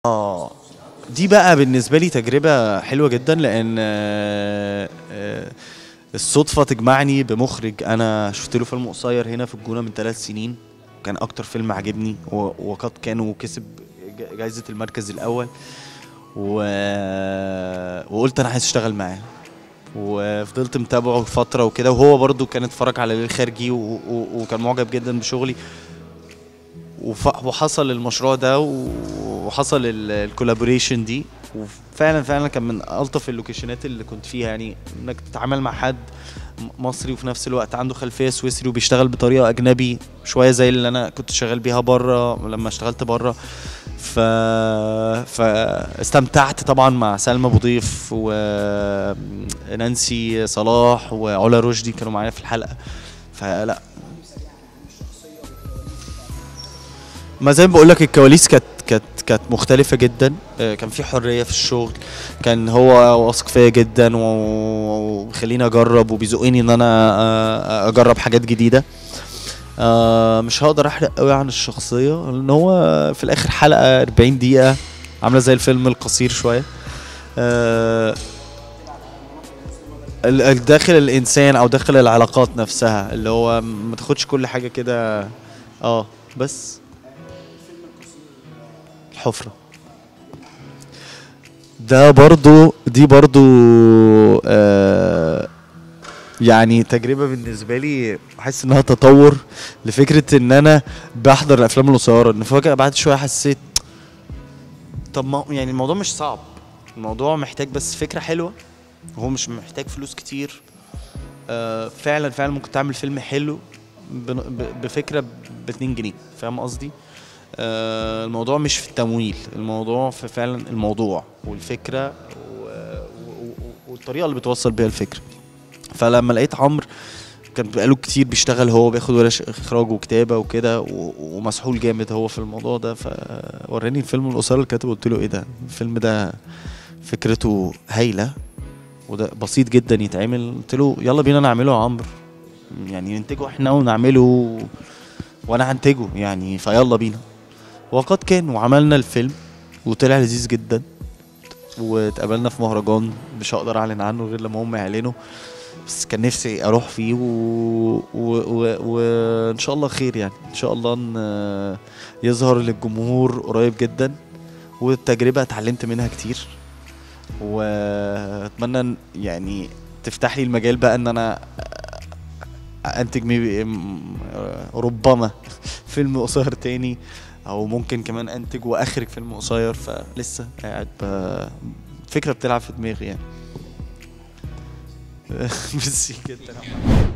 اه دي بقى بالنسبه لي تجربه حلوه جدا لان آه، آه، الصدفه تجمعني بمخرج انا شفت له فيلم قصير هنا في الجونه من ثلاث سنين كان اكتر فيلم عجبني و- وقد كان وكسب ج- جايزه المركز الاول و... وقلت انا عايز اشتغل معاه وفضلت متابعه فتره وكده وهو برضو كان اتفرج على ليل خارجي و... و... وكان معجب جدا بشغلي وف... وحصل المشروع ده و- وحصل الكولابوريشن دي وفعلا فعلا كان من الطف اللوكيشنات اللي كنت فيها يعني انك تتعامل مع حد م- مصري وفي نفس الوقت عنده خلفيه سويسري وبيشتغل بطريقه اجنبي شويه زي اللي انا كنت شغال بيها بره لما اشتغلت بره ف... فاستمتعت طبعا مع سلمى ابو ضيف ونانسي صلاح وعلا رشدي كانوا معايا في الحلقه فلا ما زي ما بقول لك الكواليس كانت كانت كانت مختلفة جدا آه، كان في حرية في الشغل كان هو واثق فيا جدا و- وبيخليني اجرب وبيزقني ان انا آه، اجرب حاجات جديدة آه، مش هقدر احرق قوي عن الشخصية لان هو في الاخر حلقة 40 دقيقة عاملة زي الفيلم القصير شوية آه، ال- ال- داخل الانسان او داخل العلاقات نفسها اللي هو ما تاخدش كل حاجة كده اه بس الحفرة ده برضو دي برضو آه يعني تجربة بالنسبة لي بحس انها تطور لفكرة ان انا بحضر الافلام القصيرة ان فجأة بعد شوية حسيت طب ما يعني الموضوع مش صعب الموضوع محتاج بس فكرة حلوة هو مش محتاج فلوس كتير آه فعلا فعلا ممكن تعمل فيلم حلو بن- ب- بفكرة ب 2 جنيه فاهم قصدي؟ آه، الموضوع مش في التمويل الموضوع في فعلا الموضوع والفكره و... و... و... والطريقه اللي بتوصل بيها الفكره فلما لقيت عمرو كان بقاله كتير بيشتغل هو بياخد ورش اخراج وكتابه وكده و... ومسحول جامد هو في الموضوع ده فوراني الفيلم القصير اللي كاتبه قلت له ايه ده الفيلم ده فكرته هايله وده بسيط جدا يتعمل قلت له يلا بينا نعمله يا عمرو يعني ننتجه احنا ونعمله وانا هنتجه يعني فيلا بينا وقد كان وعملنا الفيلم وطلع لذيذ جدا واتقابلنا في مهرجان مش هقدر اعلن عنه غير لما هم يعلنوا بس كان نفسي اروح فيه و... و... و... وان شاء الله خير يعني ان شاء الله ان يظهر للجمهور قريب جدا والتجربه اتعلمت منها كتير واتمنى إن يعني تفتح لي المجال بقى ان انا انتج ميبي ربما فيلم قصير تاني او ممكن كمان انتج واخرج فيلم قصير فلسه قاعد ب... فكره بتلعب في دماغي يعني ميرسي جدا